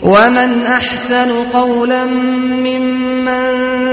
ومن أحسن قولا ممن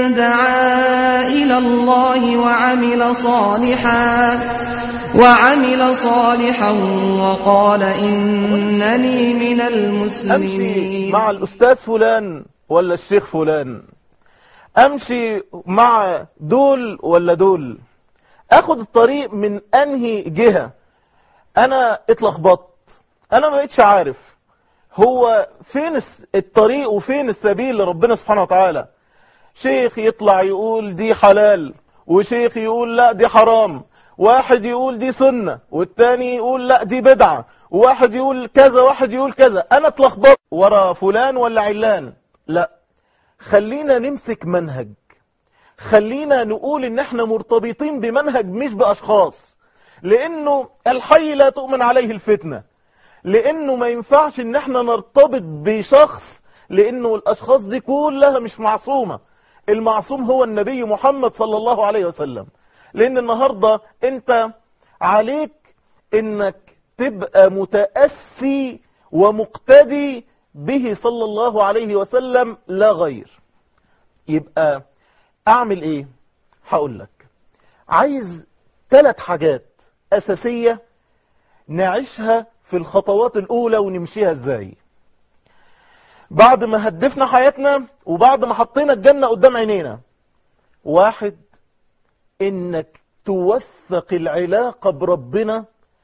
دعا إلى الله وعمل صالحا وعمل صالحا وقال إنني من امشي المسلمين مع الاستاذ فلان ولا الشيخ فلان امشي مع دول ولا دول اخد الطريق من انهي جهة انا اتلخبطت انا ما بقتش عارف هو فين الس- الطريق وفين السبيل لربنا سبحانه وتعالى شيخ يطلع يقول دي حلال وشيخ يقول لا دي حرام واحد يقول دي سنة والتاني يقول لا دي بدعة وواحد يقول كذا واحد يقول كذا انا اتلخبطت ورا فلان ولا علان لا خلينا نمسك منهج خلينا نقول ان احنا مرتبطين بمنهج مش باشخاص لانه الحي لا تؤمن عليه الفتنة لانه ما ينفعش ان احنا نرتبط بشخص لانه الاشخاص دي كلها مش معصومة المعصوم هو النبي محمد صلى الله عليه وسلم لان النهاردة انت عليك انك تبقى متأسي ومقتدي به صلى الله عليه وسلم لا غير يبقى اعمل ايه هقول لك عايز ثلاث حاجات اساسية نعيشها في الخطوات الاولى ونمشيها ازاي بعد ما هدفنا حياتنا وبعد ما حطينا الجنة قدام عينينا واحد انك توثق العلاقة بربنا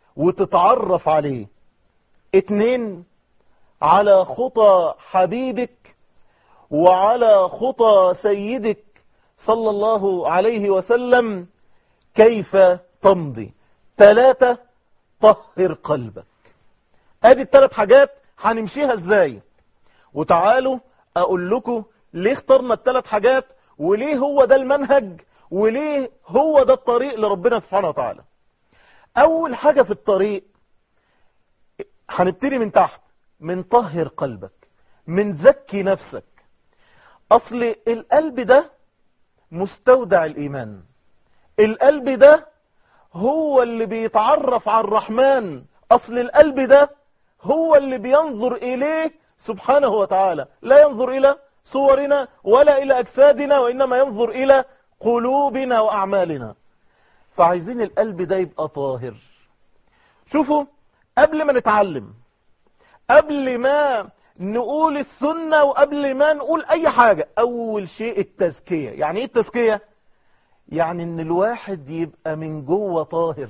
وتتعرف عليه اتنين على خطى حبيبك وعلى خطى سيدك صلى الله عليه وسلم كيف تمضي ثلاثة طهر قلبك ادي الثلاث حاجات هنمشيها ازاي وتعالوا اقول لكم ليه اخترنا الثلاث حاجات وليه هو ده المنهج وليه هو ده الطريق لربنا سبحانه وتعالى اول حاجة في الطريق هنبتدي من تحت من طهر قلبك من زكي نفسك اصل القلب ده مستودع الايمان القلب ده هو اللي بيتعرف على الرحمن اصل القلب ده هو اللي بينظر اليه سبحانه وتعالى لا ينظر الى صورنا ولا الى اجسادنا وانما ينظر الى قلوبنا واعمالنا فعايزين القلب ده يبقى طاهر شوفوا قبل ما نتعلم قبل ما نقول السنة وقبل ما نقول اي حاجة اول شيء التزكية يعني ايه التزكية يعني ان الواحد يبقى من جوه طاهر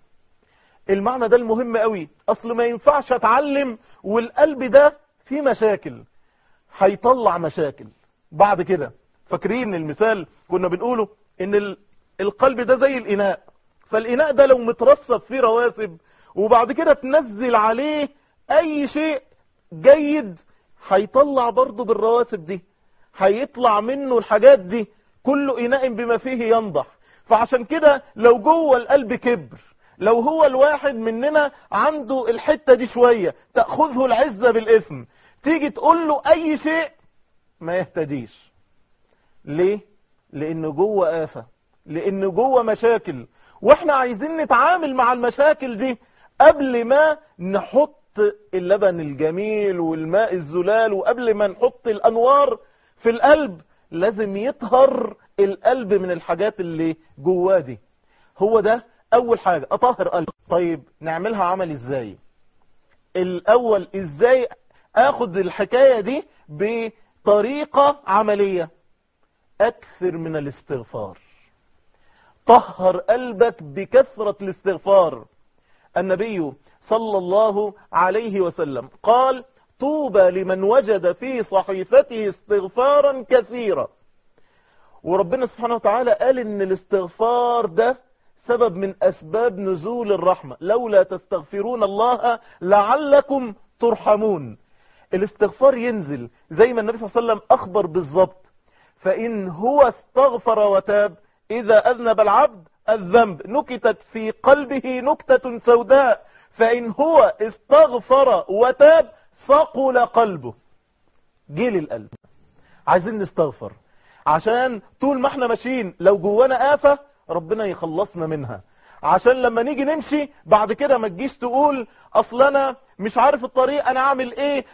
المعنى ده المهم قوي اصل ما ينفعش اتعلم والقلب ده فيه مشاكل هيطلع مشاكل بعد كده فاكرين المثال كنا بنقوله ان ال- القلب ده زي الاناء فالاناء ده لو مترصب فيه رواسب وبعد كده تنزل عليه اي شيء جيد هيطلع برضه بالرواسب دي هيطلع منه الحاجات دي كل اناء بما فيه ينضح فعشان كده لو جوه القلب كبر لو هو الواحد مننا عنده الحتة دي شوية تأخذه العزة بالاسم تيجي تقول له اي شيء ما يهتديش ليه لانه جوه آفة لانه جوه مشاكل واحنا عايزين نتعامل مع المشاكل دي قبل ما نحط اللبن الجميل والماء الزلال وقبل ما نحط الانوار في القلب لازم يطهر القلب من الحاجات اللي جواه دي هو ده اول حاجة اطهر قلب طيب نعملها عمل ازاي الاول ازاي اخد الحكاية دي بطريقة عملية اكثر من الاستغفار طهر قلبك بكثرة الاستغفار النبي صلى الله عليه وسلم قال طوبى لمن وجد في صحيفته استغفارا كثيرا وربنا سبحانه وتعالى قال ان الاستغفار ده سبب من اسباب نزول الرحمة لولا تستغفرون الله لعلكم ترحمون الاستغفار ينزل زي ما النبي صلى الله عليه وسلم اخبر بالضبط فان هو استغفر وتاب اذا اذنب العبد الذنب نكتت في قلبه نكتة سوداء فان هو استغفر وتاب ثقل قلبه جيل القلب عايزين نستغفر عشان طول ما احنا ماشيين لو جوانا آفة ربنا يخلصنا منها عشان لما نيجي نمشي بعد كده ما تجيش تقول اصل انا مش عارف الطريق انا اعمل ايه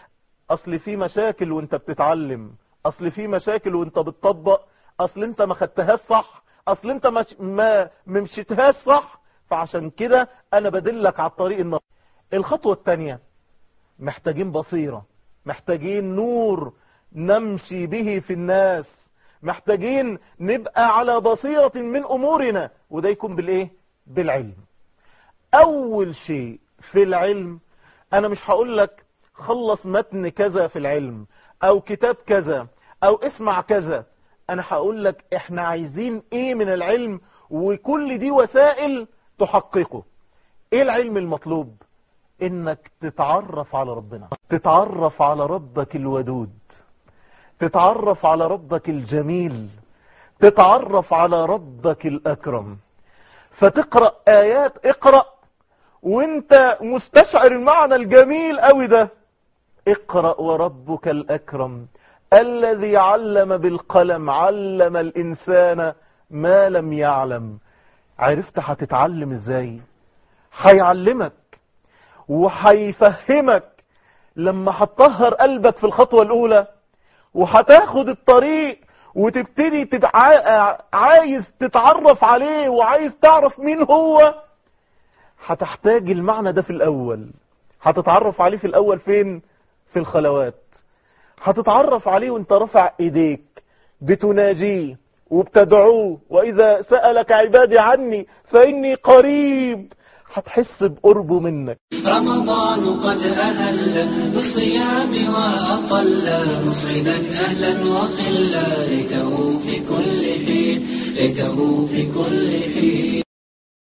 اصل في مشاكل وانت بتتعلم اصل في مشاكل وانت بتطبق اصل انت ما خدتهاش صح اصل انت ما ما ممشيتهاش صح فعشان كده انا بدلك على الطريق النص الخطوة الثانية محتاجين بصيرة محتاجين نور نمشي به في الناس محتاجين نبقى على بصيرة من امورنا وده يكون بالايه بالعلم اول شيء في العلم انا مش هقول لك خلص متن كذا في العلم او كتاب كذا او اسمع كذا انا هقول لك احنا عايزين ايه من العلم وكل دي وسائل تحققه ايه العلم المطلوب انك تتعرف على ربنا تتعرف على ربك الودود تتعرف على ربك الجميل تتعرف على ربك الاكرم فتقرأ ايات اقرأ وانت مستشعر المعنى الجميل قوي ده اقرأ وربك الأكرم الذي علم بالقلم علم الإنسان ما لم يعلم عرفت هتتعلم ازاي هيعلمك وهيفهمك لما هتطهر قلبك في الخطوة الأولى وهتاخد الطريق وتبتدي تبقى عايز تتعرف عليه وعايز تعرف مين هو هتحتاج المعنى ده في الأول هتتعرف عليه في الأول فين في الخلوات هتتعرف عليه وانت رفع ايديك بتناجيه وبتدعوه واذا سألك عبادي عني فاني قريب هتحس بقربه منك رمضان قد أهل بالصيام وأطل مصعدا أهلا وخلا ليته في كل حين ليته في كل حين